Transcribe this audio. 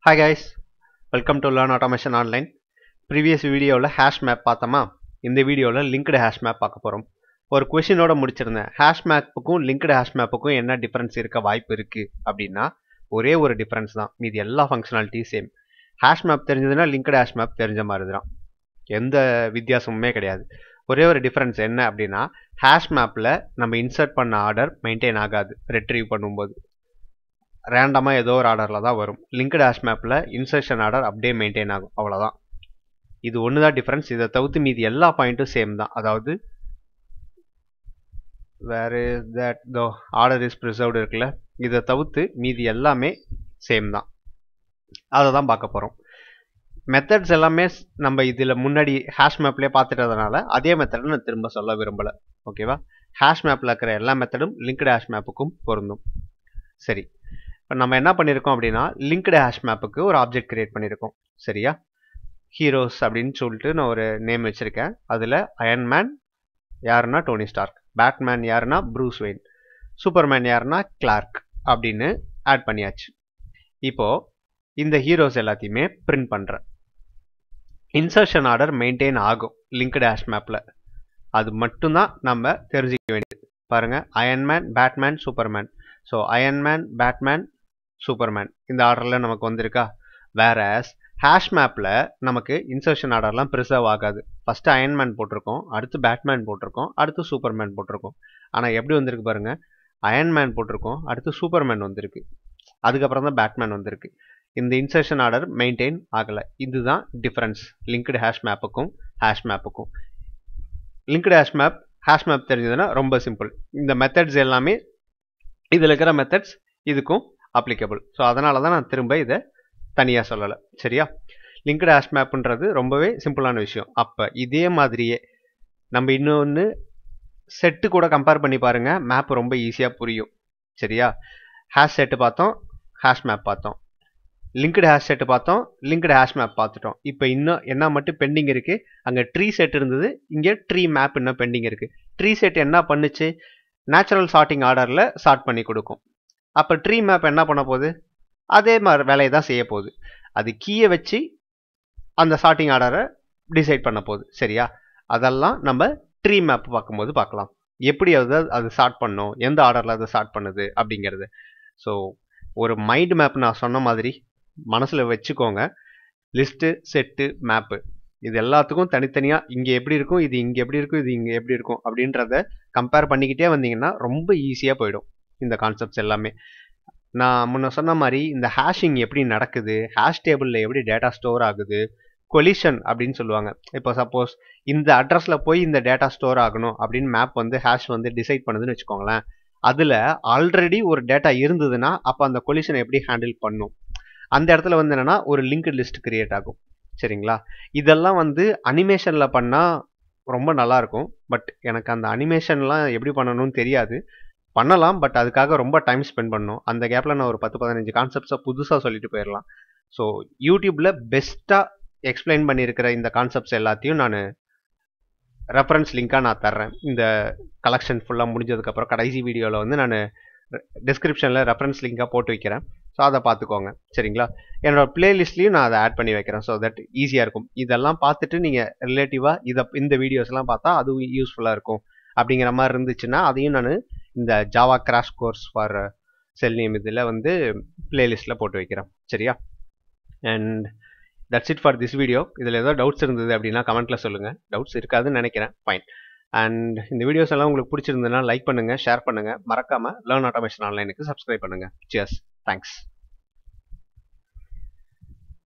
hi guys welcome to learn automation online previous வீடியோவில் hash map பார்த்தோமா இந்த வீடியோவில் லிங்க்டு ஹேஷ் மேப் பார்க்க போகிறோம் ஒரு கொஷினோட முடிச்சிருந்தேன் ஹேஷ் மேப்புக்கும் லிங்க்டு ஹேஷ் மேப்புக்கும் என்ன டிஃப்ரென்ஸ் இருக்க வாய்ப்பு இருக்குது அப்படின்னா ஒரே ஒரு டிஃப்ரென்ஸ் தான் மீதி எல்லா ஃபங்க்ஷனாலிட்டியும் சேம் ஹேஷ் மேப் தெரிஞ்சதுன்னா லிங்க்டு ஹேஷ் மேப் தெரிஞ்ச மாதிரி தான் எந்த வித்தியாசமுமே கிடையாது ஒரே ஒரு டிஃப்ரென்ஸ் என்ன அப்படின்னா ஹேஷ் மேப்பில் நம்ம இன்சர்ட் பண்ண ஆர்டர் மெயின்டைன் ஆகாது ரெட்ரீவ் பண்ணும்போது ரேண்டமாக ஏதோ ஒரு ஆர்டரில் தான் வரும் லிங்க்டு ஹேஷ் மேப்பில் இன்சர்ஷன் ஆர்டர் அப்படியே மெயின்டைன் ஆகும் அவ்வளோதான் இது ஒன்று தான் டிஃப்ரென்ஸ் இதை தவிர்த்து மீதி எல்லா பாயிண்ட்டும் சேம் தான் அதாவது வேறு தட் தோ ஆர்டர் இஸ் ப்ரிசர்வ்டு இருக்குல்ல இதை தவிர்த்து மீதி எல்லாமே சேம் தான் அதை தான் பார்க்க போகிறோம் மெத்தட்ஸ் எல்லாமே நம்ம இதில் முன்னாடி ஹேஷ் மேப்லேயே பார்த்துட்டதுனால அதே மெத்தடை நான் திரும்ப சொல்ல விரும்பலை ஓகேவா ஹேஷ் மேப்பில் இருக்கிற எல்லா மெத்தடும் லிங்க்டு ஹேஷ் மேப்புக்கும் பொருந்தும் சரி இப்போ நம்ம என்ன பண்ணியிருக்கோம் அப்படின்னா லிங்க்டு ஹேஷ் மேப்புக்கு ஒரு ஆப்ஜெக்ட் கிரியேட் பண்ணியிருக்கோம் சரியா ஹீரோஸ் அப்படின்னு சொல்லிட்டு நான் ஒரு நேம் வச்சுருக்கேன் அதில் அயன்மேன் யாருன்னா டோனி ஸ்டார்க் பேட்மேன் யாருன்னா ப்ரூஸ் வெயின் சூப்பர்மேன் யாருன்னா கிளார்க் அப்படின்னு ஆட் பண்ணியாச்சு இப்போது இந்த ஹீரோஸ் எல்லாத்தையுமே பிரிண்ட் பண்ணுறேன் இன்சர்ஷன் ஆர்டர் மெயின்டைன் ஆகும் லிங்க்டு ஹேஷ் மேப்பில் அது மட்டும்தான் நம்ம தெரிஞ்சிக்க வேண்டியது பாருங்கள் Iron Man Batman Superman so Iron Man Batman Superman இந்த ஆர்டரில் நமக்கு வந்திருக்கா வேற ஹேஷ் மேப்பில் நமக்கு இன்சர்ஷன் ஆர்டர்லாம் ப்ரிசர்வ் ஆகாது ஃபஸ்ட்டு அயன்மேன் போட்டிருக்கோம் அடுத்து பேட்மேன் போட்டிருக்கோம் அடுத்து சூப்பர்மேன் போட்டிருக்கோம் ஆனால் எப்படி வந்திருக்கு பாருங்க அயன்மேன் போட்டிருக்கோம் அடுத்து சூப்பர்மேன் வந்திருக்கு அதுக்கப்புறம் தான் பேட்மேன் வந்திருக்கு இந்த இன்சர்ஷன் ஆர்டர் மெயின்டைன் ஆகலை இதுதான் டிஃப்ரென்ஸ் லிங்க்டு ஹேஷ் மேப்புக்கும் ஹேஷ் மேப்புக்கும் linked hash map hash map தெரிஞ்சதுன்னா ரொம்ப சிம்பிள் இந்த மெத்தட்ஸ் எல்லாமே இதில் இருக்கிற மெத்தட்ஸ் இதுக்கும் அப்ளிகபிள் ஸோ அதனால தான் நான் திரும்ப இதை தனியாக சொல்லலை சரியா லிங்க்டு ஹேஷ் மேப்புன்றது ரொம்பவே சிம்பிளான விஷயம் அப்போ இதே மாதிரியே நம்ம இன்னொன்று செட்டு கூட கம்பேர் பண்ணி பாருங்கள் மேப் ரொம்ப ஈஸியாக புரியும் சரியா ஹேஷ் செட்டு பார்த்தோம் ஹேஷ் மேப் பார்த்தோம் லிங்க்டு ஹேஷ் செட்டு பார்த்தோம் லிங்க்டு ஹேஷ் மேப் பார்த்துட்டோம் இப்போ இன்னும் என்ன மட்டும் பெண்டிங் இருக்குது அங்கே ட்ரீ செட் இருந்தது இங்கே ட்ரீ மேப் இன்னும் பெண்டிங் இருக்குது ட்ரீ செட் என்ன பண்ணுச்சு நேச்சுரல் சார்ட்டிங் ஆர்டரில் சார்ட் பண்ணி கொடுக்கும் அப்போ ட்ரீ மேப் என்ன பண்ண போகுது அதே மாதிரி வேலையை தான் செய்ய போகுது அது கீயை வச்சு அந்த சார்ட்டிங் ஆர்டரை டிசைட் பண்ண போகுது சரியா அதெல்லாம் நம்ம ட்ரீ மேப் பார்க்கும்போது பார்க்கலாம் எப்படி அது அது சார்ட் பண்ணும் எந்த ஆர்டரில் அது சார்ட் பண்ணுது அப்படிங்கிறது ஸோ ஒரு மைண்ட் மேப் நான் சொன்ன மாதிரி மனசில் வச்சுக்கோங்க லிஸ்ட்டு செட்டு மேப்பு இது எல்லாத்துக்கும் தனித்தனியாக இங்கே எப்படி இருக்கும் இது இங்கே எப்படி இருக்கும் இது இங்கே எப்படி இருக்கும் அப்படின்றத கம்பேர் பண்ணிக்கிட்டே வந்தீங்கன்னா ரொம்ப ஈஸியாக போயிடும் இந்த கான்செப்ட்ஸ் எல்லாமே நான் முன்ன சொன்ன மாதிரி இந்த ஹேஷிங் எப்படி நடக்குது ஹேஷ் டேபிளில் எப்படி டேட்டா ஸ்டோர் ஆகுது கொலிஷன் அப்படின்னு சொல்லுவாங்க இப்போ சப்போஸ் இந்த அட்ரஸில் போய் இந்த டேட்டா ஸ்டோர் ஆகணும் அப்படின்னு மேப் வந்து ஹேஷ் வந்து டிசைட் பண்ணுதுன்னு வச்சுக்கோங்களேன் அதில் ஆல்ரெடி ஒரு டேட்டா இருந்ததுன்னா அப்போ அந்த கொலிஷனை எப்படி ஹேண்டில் பண்ணும் அந்த இடத்துல வந்து என்னென்னா ஒரு லிங்க்டு லிஸ்ட் கிரியேட் ஆகும் சரிங்களா இதெல்லாம் வந்து அனிமேஷனில் பண்ணால் ரொம்ப நல்லாயிருக்கும் பட் எனக்கு அந்த அனிமேஷன்லாம் எப்படி பண்ணணும்னு தெரியாது பண்ணலாம் பட் அதுக்காக ரொம்ப டைம் ஸ்பெண்ட் பண்ணணும் அந்த கேப்பில் நான் ஒரு பத்து பதினஞ்சு கான்செப்ட்ஸை புதுசாக சொல்லிட்டு போயிடலாம் ஸோ யூடியூப்பில் பெஸ்ட்டாக எக்ஸ்பிளைன் பண்ணியிருக்கிற இந்த கான்செப்ட்ஸ் எல்லாத்தையும் நான் ரெஃபரன்ஸ் லிங்காக நான் தர்றேன் இந்த கலெக்ஷன் ஃபுல்லாக முடிஞ்சதுக்கப்புறம் கடைசி வீடியோவில் வந்து நான் டிஸ்கிரிப்ஷனில் ரெஃபரன்ஸ் லிங்காக போட்டு வைக்கிறேன் ஸோ அதை பார்த்துக்கோங்க சரிங்களா என்னோடய பிளேலிஸ்ட்லேயும் நான் அதை ஆட் பண்ணி வைக்கிறேன் ஸோ தட் ஈஸியாக இருக்கும் இதெல்லாம் பார்த்துட்டு நீங்கள் ரிலேட்டிவாக இதை இந்த வீடியோஸ்லாம் பார்த்தா அதுவும் யூஸ்ஃபுல்லாக இருக்கும் அப்படிங்கிற மாதிரி இருந்துச்சுன்னா அதையும் நான் இந்த Java crash course for Selenium இதில் வந்து பிளேலிஸ்ட்டில் போட்டு வைக்கிறேன் சரியா and that's it for this video இதில் ஏதோ டவுட்ஸ் இருந்தது அப்படின்னா கமெண்ட்டில் சொல்லுங்கள் டவுட்ஸ் இருக்காதுன்னு நினைக்கிறேன் ஃபைன் அண்ட் இந்த வீடியோஸ் எல்லாம் உங்களுக்கு பிடிச்சிருந்ததுன்னா லைக் பண்ணுங்கள் ஷேர் பண்ணுங்கள் மறக்காமல் லேர்ன் ஆட்டோமேஷன் ஆன்லைனுக்கு சப்ஸ்கிரைப் பண்ணுங்கள் சியர்ஸ் தேங்க்ஸ்